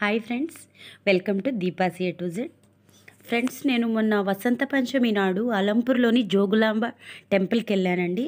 Hi friends welcome to Deepasi A to Z friends నేను మొన్న వసంత పంచమి నాడు అలంపూర్లోని జోగులాంబ టెంపుల్కి వెళ్ళానండి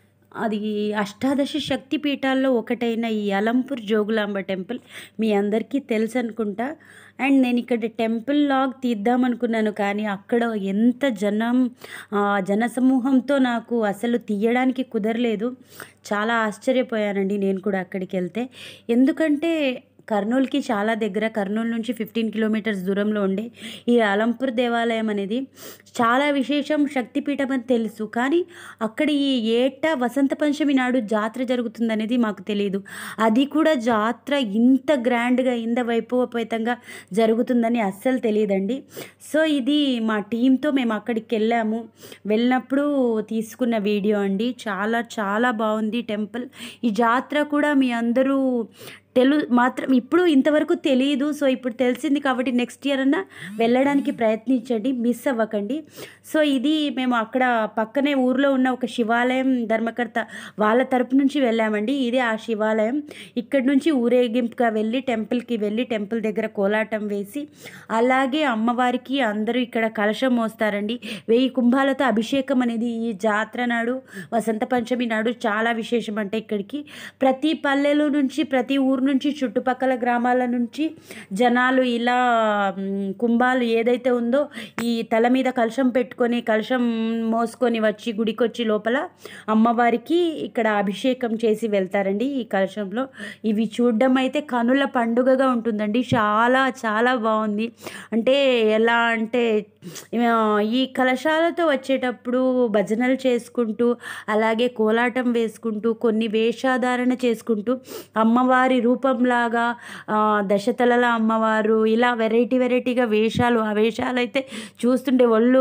అది అష్టాదశ శక్తి పీఠాల్లో ఒకటైన ఈ అలంపూర్ జోగులాంబ టెంపుల్ మీ అందరికీ తెలుసు అనుకుంటా అండ్ నేను ఇక్కడ టెంపుల్ లాగ్ తీద్దామనుకున్నాను కానీ అక్కడ ఎంత జనం ఆ, జనసమూహంతో నాకు అసలు తీయడానికి కుదరలేదు చాలా ఆశ్చర్యపోయానండి నేను కూడా అక్కడికి వెళ్తే ఎందుకంటే కర్నూలుకి చాలా దగ్గర కర్నూలు నుంచి ఫిఫ్టీన్ కిలోమీటర్స్ దూరంలో ఉండే ఈ అలంపూర్ దేవాలయం అనేది చాలా విశేషం శక్తిపీఠం అని తెలుసు కానీ అక్కడ ఈ ఏటా వసంత పంచమి నాడు జాతర జరుగుతుందనేది మాకు తెలియదు అది కూడా జాతర ఇంత గ్రాండ్గా ఇంత వైభవపేతంగా జరుగుతుందని అస్సలు తెలియదండి సో ఇది మా టీంతో మేము అక్కడికి వెళ్ళాము వెళ్ళినప్పుడు తీసుకున్న వీడియో అండి చాలా చాలా బాగుంది టెంపుల్ ఈ జాతర కూడా మీ అందరూ తెలు మాత్రం ఇప్పుడు ఇంతవరకు తెలియదు సో ఇప్పుడు తెలిసింది కాబట్టి నెక్స్ట్ ఇయర్ అన్నా వెళ్ళడానికి ప్రయత్నించండి మిస్ అవ్వకండి సో ఇది మేము అక్కడ పక్కనే ఊర్లో ఉన్న ఒక శివాలయం ధర్మకర్త వాళ్ళ తరపు నుంచి వెళ్ళామండి ఇదే ఆ శివాలయం ఇక్కడి నుంచి ఊరేగింపుగా వెళ్ళి టెంపుల్కి వెళ్ళి టెంపుల్ దగ్గర కోలాటం వేసి అలాగే అమ్మవారికి అందరూ ఇక్కడ కలశం మోస్తారండి వెయ్యి కుంభాలతో అభిషేకం అనేది ఈ జాతర నాడు వసంత పంచమి నాడు చాలా విశేషం అంటే ఇక్కడికి ప్రతి పల్లెల నుంచి ప్రతి ఊరు నుంచి చుట్టుపక్కల గ్రామాల నుంచి జనాలు ఇలా మ్, కుంభాలు ఏదైతే ఉందో ఈ తల మీద కలశం పెట్టుకొని కలశం మోసుకొని వచ్చి గుడికి వచ్చి లోపల అమ్మవారికి ఇక్కడ అభిషేకం చేసి వెళ్తారండి ఈ కలశంలో ఇవి చూడడం అయితే కనుల పండుగగా ఉంటుందండి చాలా చాలా బాగుంది అంటే ఎలా అంటే ఆ, ఈ కలశాలతో వచ్చేటప్పుడు భజనలు చేసుకుంటూ అలాగే కోలాటం వేసుకుంటూ కొన్ని వేషాధారణ చేసుకుంటూ అమ్మవారి రూపంలాగా ఆ, దశతలల అమ్మవారు ఇలా వెరైటీ వెరైటీగా వేషాలు ఆ వేషాలు అయితే చూస్తుంటే ఒళ్ళు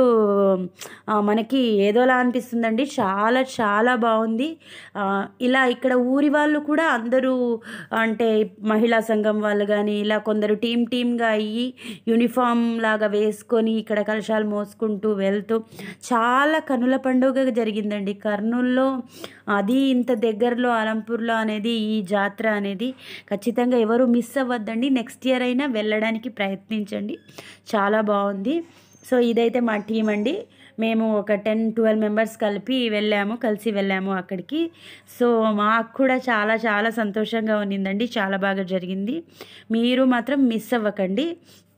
ఆ, మనకి ఏదోలా అనిపిస్తుందండి చాలా చాలా బాగుంది ఆ, ఇలా ఇక్కడ ఊరి వాళ్ళు కూడా అందరూ అంటే మహిళా సంఘం వాళ్ళు కానీ ఇలా కొందరు టీం టీమ్గా అయ్యి యూనిఫామ్ లాగా వేసుకొని ఇక్కడ కలశాలు మోసుకుంటూ వెళ్తూ చాలా కనుల పండుగ జరిగిందండి కర్నూల్లో అది ఇంత దగ్గరలో అలంపూర్లో అనేది ఈ జాతర అనేది ఖచ్చితంగా ఎవరు మిస్ అవ్వద్దండి నెక్స్ట్ ఇయర్ అయినా వెళ్ళడానికి ప్రయత్నించండి చాలా బాగుంది సో ఇదైతే మా టీం అండి మేము ఒక టెన్ ట్వెల్వ్ మెంబర్స్ కలిపి వెళ్ళాము కలిసి వెళ్ళాము అక్కడికి సో మాకు కూడా చాలా చాలా సంతోషంగా ఉన్నిందండి చాలా బాగా జరిగింది మీరు మాత్రం మిస్ అవ్వకండి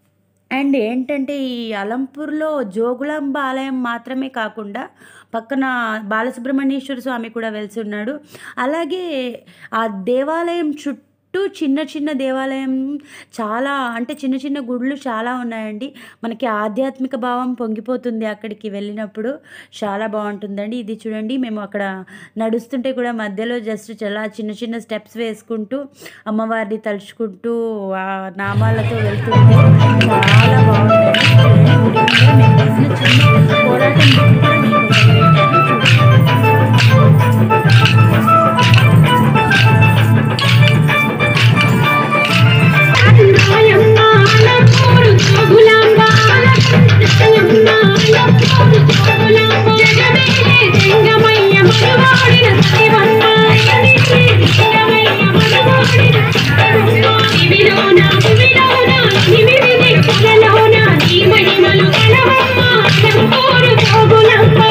అండ్ ఏంటంటే ఈ అలంపూర్లో జోగులాంబ ఆలయం మాత్రమే కాకుండా పక్కన బాలసుబ్రహ్మణ్యేశ్వర స్వామి కూడా వెలిసి ఉన్నాడు అలాగే ఆ దేవాలయం చుట్టూ చిన్న చిన్న దేవాలయం చాలా అంటే చిన్న చిన్న గుడులు చాలా ఉన్నాయండి మనకి ఆధ్యాత్మిక భావం పొంగిపోతుంది అక్కడికి వెళ్ళినప్పుడు చాలా బాగుంటుందండి ఇది చూడండి మేము అక్కడ నడుస్తుంటే కూడా మధ్యలో జస్ట్ చాలా చిన్న చిన్న స్టెప్స్ వేసుకుంటూ అమ్మవారిని తలుచుకుంటూ ఆ నామాలతో వెళ్తుంటే చాలా బాగుందండి చూడండి, మేము వేసిన చిన్న పోరాటం కూడా మీకు పెట్టాను. మహిమలు కలవమ్మ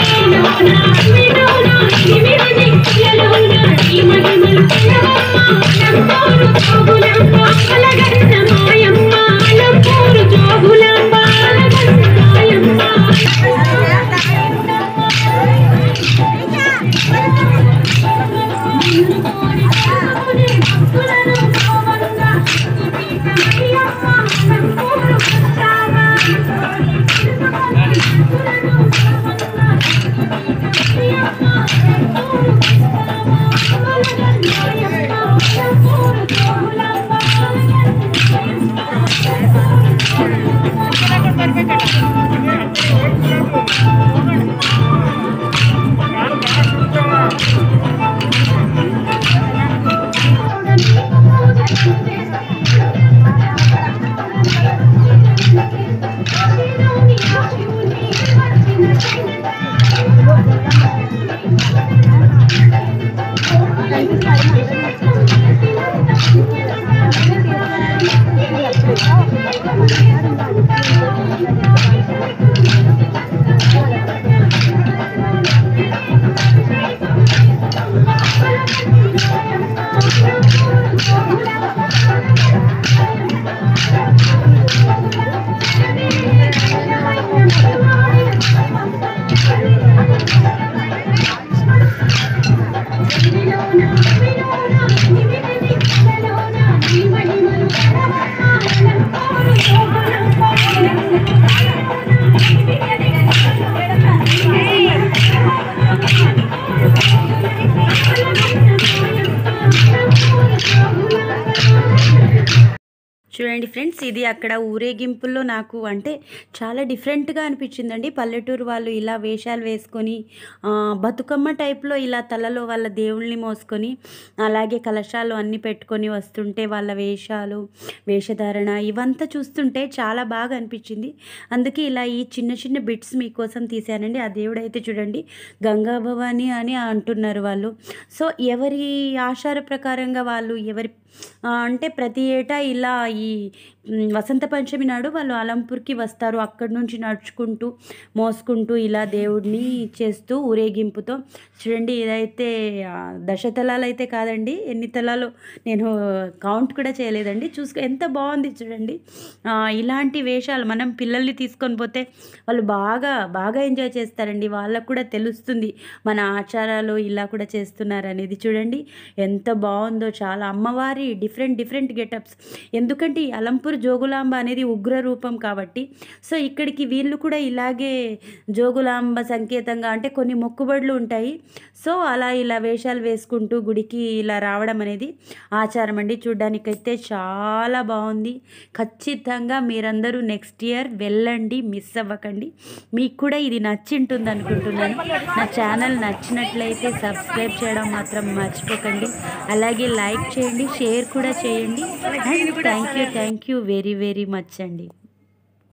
చూడండి ఫ్రెండ్స్ ఇది అక్కడ ఊరేగింపుల్లో నాకు అంటే చాలా డిఫరెంట్గా అనిపించిందండి పల్లెటూరు వాళ్ళు ఇలా వేషాలు వేసుకొని ఆ, బతుకమ్మ టైప్లో ఇలా తలలో వాళ్ళ దేవుళ్ళని మోసుకొని అలాగే కలశాలు అన్నీ పెట్టుకొని వస్తుంటే వాళ్ళ వేషాలు వేషధారణ ఇవంతా చూస్తుంటే చాలా బాగా అనిపించింది అందుకే ఇలా ఈ చిన్న చిన్న బిట్స్ మీకోసం తీశానండి ఆ దేవుడు అయితే చూడండి గంగా భవాని అని అంటున్నారు వాళ్ళు సో ఎవరి ఆచార ప్రకారంగా వాళ్ళు ఎవరి ఆ, అంటే ప్రతి ఏటా ఇలా ఈ మ్, వసంత పంచమి నాడు వాళ్ళు అలంపూర్కి వస్తారు అక్కడి నుంచి నడుచుకుంటూ మోసుకుంటూ ఇలా దేవుడిని చేస్తూ ఊరేగింపుతో చూడండి ఇదైతే ఆ, దశ తలాలు అయితే కాదండి ఎన్ని తలాలు నేను కౌంట్ కూడా చేయలేదండి చూసుకో ఎంత బాగుంది చూడండి ఆ, ఇలాంటి వేషాలు మనం పిల్లల్ని తీసుకొని పోతే వాళ్ళు బాగా బాగా ఎంజాయ్ చేస్తారండి వాళ్ళకు కూడా తెలుస్తుంది మన ఆచారాలు ఇలా కూడా చేస్తున్నారు అనేది చూడండి ఎంత బాగుందో చాలా అమ్మవారి డిఫరెంట్ డిఫరెంట్ గెటప్స్ ఎందుకంటే ఈ అలంపూర్ జోగులాంబ అనేది ఉగ్ర రూపం కాబట్టి సో ఇక్కడికి వీళ్ళు కూడా ఇలాగే జోగులాంబ సంకేతంగా అంటే కొన్ని మొక్కుబడులు ఉంటాయి సో అలా ఇలా వేషాలు వేసుకుంటూ గుడికి ఇలా రావడం అనేది ఆచారం అండి చూడ్డానికైతే చాలా బాగుంది ఖచ్చితంగా మీరందరూ నెక్స్ట్ ఇయర్ వెళ్ళండి మిస్ అవ్వకండి మీకు కూడా ఇది నచ్చింటుంది అనుకుంటున్నాను నా ఛానల్ నచ్చినట్లయితే సబ్స్క్రైబ్ చేయడం మాత్రం మర్చిపోకండి అలాగే లైక్ చేయండి షేర్ కూడా చేయండి and thank you thank you very very much అండి